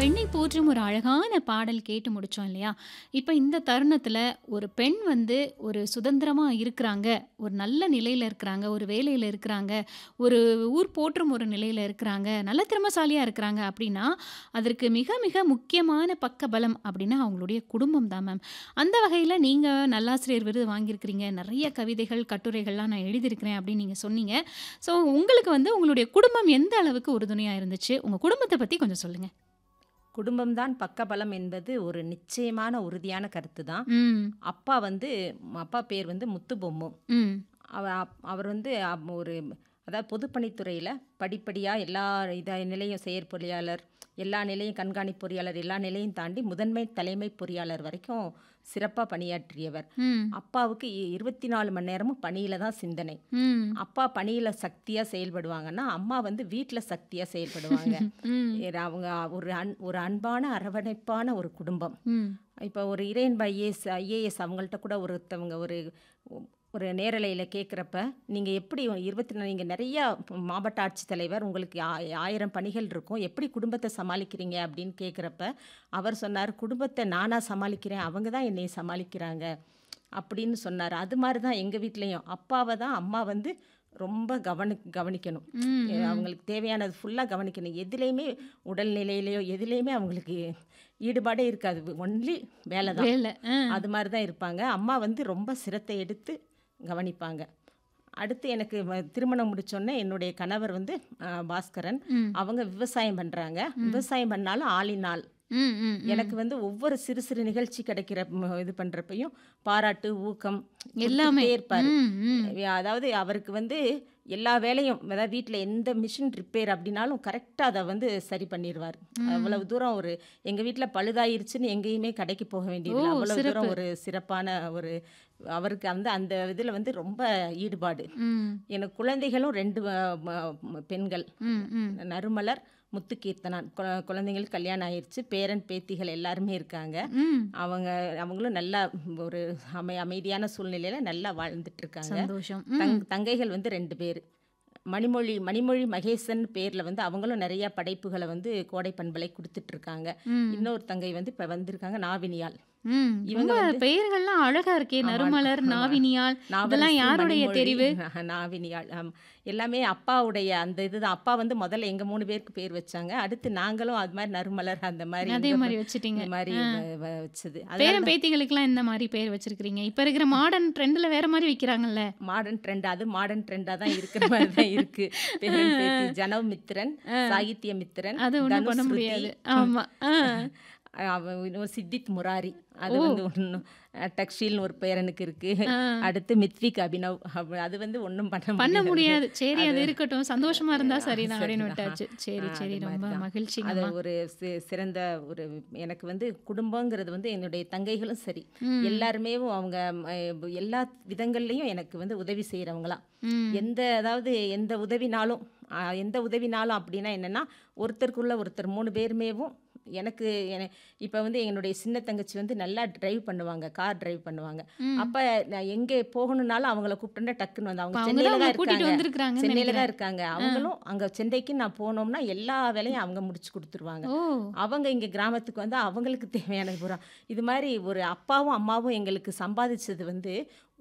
பெண்ணை போற்றும் ஒரு அழகான பாடல் கேட்டு முடிச்சோம் இல்லையா? இப்ப இந்த தருணத்துல ஒரு பெண் வந்து ஒரு சுதந்திரமா இருக்கிறாங்க, ஒரு நல்ல நிலையில இருக்கிறாங்க, ஒரு வேலையில இருக்கிறாங்க, ஒரு ஊர் போற்றும் ஒரு நிலையில இருக்கிறாங்க, நல்ல திறமைசாலியா இருக்கிறாங்க அப்படின்னா, அதற்கு மிக மிக முக்கியமான பக்கபலம் அப்படின்னா அவங்களுடைய குடும்பம் தான் மேம். அந்த வகையில நீங்க நல்லாசிரியர் விருது வாங்கியிருக்கிறீங்க. நெறைய கவிதைகள், கட்டுரைகள்லாம் நான் எழுதியிருக்கிறேன் அப்படின்னு நீங்க சொன்னீங்க. ஸோ உங்களுக்கு வந்து உங்களுடைய குடும்பம் எந்த அளவுக்கு உறுதுணையா இருந்துச்சு? உங்க குடும்பத்த பத்தி கொஞ்சம் சொல்லுங்க. குடும்பம்தான் பக்கபலம் என்பது ஒரு நிச்சயமான உறுதியான கருத்து தான். ம். அப்பா வந்து அப்பா பேர் வந்து முத்துபொம்மு. ம். அவ அப் அவர் வந்து அப் ஒரு அதாவது பொதுப்பணித்துறையில படிப்படியா எல்லா இத நிலையும் செயற்பொறியாளர், எல்லா நிலையும் கண்காணிப்பு பொறியாளர், எல்லா நிலையும் தாண்டி முதன்மை தலைமை பொறியாளர் வரைக்கும் சிறப்பா பணியாற்றியவர். ம். அப்பாவுக்கு இ 24 மணி நேரமும் பணியில தான் சிந்தனை. ம். அப்பா பணியில சக்தியா செயல்படுவாங்கன்னா, அம்மா வந்து வீட்ல சக்தியா செயல்படுவாங்க. ம். ஏ அவங்க ஒரு அன் ஒரு அன்பான, அரவணைப்பான ஒரு குடும்பம். ம். இப்போ ஒரு இறையன்ப ஐஏஎஸ் ஐஏஎஸ் அவங்கள்ட்ட கூட ஒருத்தவங்க ஒரு ஒரு நேரலையில கேட்குறப்ப, நீங்க எப்படி 24 நீங்க நெறையா மாவட்ட ஆட்சித்தலைவர், உங்களுக்கு ஆ 1000 பணிகள் இருக்கும். எப்படி குடும்பத்த சமாளிக்கிறீங்க அப்படின்னு கேட்குறப்ப, அவர் சொன்னார், "குடும்பத்த நானா சமாளிக்கிறேன். அவங்க தான் என்னைய சமாளிக்கிறாங்க." அப்படின்னு சொன்னாரு. அது மாரி தான் எங்க வீட்லயும். அப்பாவ தான் அம்மா வந்து ரொம்ப கவனி கவனிக்கணும். ம். எ ம். அவங்களுக்கு தேவையானது ஃபுல்லா கவனிக்கணும். எதுலயுமே உடல்நிலையிலயோ, எதுலயுமே அவங்களுக்கு ஈடுபாடே இருக்காது. ஒன்லி வேல தான். வேல. அ. அது மாரி தான் இருப்பாங்க. அம்மா வந்து ரொம்ப சிரத்தை எடுத்து கவனிப்பாங்க. அடுத்து எனக்கு வ திருமணம் முடிச்சோனே என்னுடைய கணவர் வந்து அ பாஸ்கரன். ம். அவங்க விவசாயம் பண்றாங்க. விவசாயம் பண்ணாலும் ஆளின் ஆள். ம். ம். எனக்கு வந்து ஒவ்வொரு சிறு சிறு நிகழ்ச்சி கிடைக்கிற ம் இது பண்றப்பயும் பாராட்டு, ஊக்கம் எல்லாமே. குடுத்துக்கிட்டே இருப்பாரு. ம். ம். அதாவது அவருக்கு வந்து எல்லா வேலையும் அதாவது வீட்ல எந்த மிஷின் ரிப்பேர் அப்படின்னாலும் கரெக்ட்டா அத வந்து சரி பண்ணிருவாரு. ம். அவ்வளவு தூரம் ஒரு எங்க வீட்ல பழுதாயிருச்சுன்னு எங்கேயுமே கடைக்கு போக ஓ! வேண்டியதில்ல. அவ்வளவு சிறப்பு. தூரம் ஒரு சிறப்பான ஒரு அவருக்கு வந்து அந்த இதுல வந்து ரொம்ப ஈடுபாடு. ம். எனக்கு எனக்கு குழந்தைகளும் 2 ம ம பெண்கள். ம். ம். நறுமலர், முத்துக்கீர்த்தனான். கொ குழந்தைங்களுக்கு கல்யாணம் ஆயிருச்சு. பேரன், பேத்திகள் எல்லாருமே இருக்காங்க. ம். அவங்க அவங்களும் நல்லா ஒரு அமை அமைதியான சூழ்நிலையில நல்லா வாழ்ந்துட்டு இருக்காங்க. சந்தோஷம். தங் ம். தங்கைகள் வந்து 2 பேரு. மணிமொழி மணிமொழி மகேசன் பேர்ல வந்து அவங்களும் நெறைய படைப்புகள வந்து கோடை பண்பலை குடுத்துட்டு இருக்காங்க. ம். இன்னொரு தங்கை வந்து இப்ப வந்திருக்காங்க நாவினியாள். ம். இவங்க ரொம்ப வந்து பெயர்கள்லாம் அழகா இருக்கே! ஆமா. நறுமலர், ஆமா. நாவினியாள் இதெல்லாம் நாவரசி, யாருடைய மணிமொழி, தெரிவு? நாவினியாள். ஆம். எல்லாமே அப்பாவுடைய அந்த இதுதான். அப்பா வந்து முதல்ல எங்க 3 பேருக்கு பேர் வச்சாங்க. அடுத்து நாங்களும் அது மாரி நறுமலர் அந்த மாரி அதே எங்க மாரி வச்சுட்டீங்க. இந்த மாரி ஆ. வ வ வச்சது. அதனால பேரன், தான் பேத்திகளுக்கெல்லாம் எந்த மாரி பேர் வச்சிருக்கிறீங்க? இப்ப இருக்கிற மாடர்ன் ட்ரெண்ட்ல வேற மாரி வைக்கிறாங்கல்ல? மாடர்ன் ட்ரெண்ட் அது மாடர்ன் ட்ரெண்டா தான் இருக்கிற மாரி தான் இருக்கு. பேரன், பேத்தி ஜனவ் மித்திரன், ஆ. சாகித்ய மித்திரன், அது ஒண்ணும் பண்ண தனுஸ்ருதி. முடியாது. ஆமா. ஆ. அவன் இன்னொரு சித்தித் முராரி. அது ஓ! வந்து ஒண்ணும் டக்ஷீல்னு ஒரு பேரனுக்கு இருக்கு. ஆ. அடுத்து மித்விக் அபினவ். அவ அது வந்து ஒண்ணும் பண்ண பண்ண முடியாது. முடியாது. சரி அது அது இருக்கட்டும். சந்தோஷமா இருந்தா சரிதான் அப்படின்னு சரிதான். விட்டாச்சு. சரி, ஆ சரி. அது ரொம்ப மாரி தான். அது மகிழ்ச்சிங்கம்மா. ஒரு சி சிறந்த ஒரு எனக்கு வந்து குடும்பங்கிறது வந்து என்னுடைய தங்கைகளும் சரி. ம். எல்லாருமேவும் அவங்க ம எல்லா விதங்கள்லயும் எனக்கு வந்து உதவி செய்றவங்களா. ம். எந்த அதாவது எந்த உதவினாலும் அ எந்த உதவினாலும் அப்படின்னா என்னன்னா, ஒருத்தருக்குள்ள ஒருத்தர் 3 பேருமேவும் எனக்கு என இப்ப வந்து என்னுடைய சின்ன தங்கச்சி வந்து நல்லா டிரைவ் பண்ணுவாங்க. கார் டிரைவ் பண்ணுவாங்க. ம். அப்ப நான் எங்கே போகணும்னாலும் அவங்கள கூப்பிட்டோம்னா டக்குன்னு வந்து அப்ப அவங்க அவங்க தான் சென்னையில உங்கள தான் கூட்டிட்டு இருக்காங்க. வந்திருக்கிறாங்கன்னு சென்னையில தான் நெனைக்கிறேன். இருக்காங்க. ஆ. அவங்களும் அங்க சென்னைக்கு நான் போனோம்னா எல்லா வேலையும் அவங்க முடிச்சு குடுத்துருவாங்க. ஓ! அவங்க இங்க கிராமத்துக்கு வந்தா அவங்களுக்கு தேவையானது பூரா இது மாரி ஒரு அப்பாவும், அம்மாவும் எங்களுக்கு சம்பாதிச்சது வந்து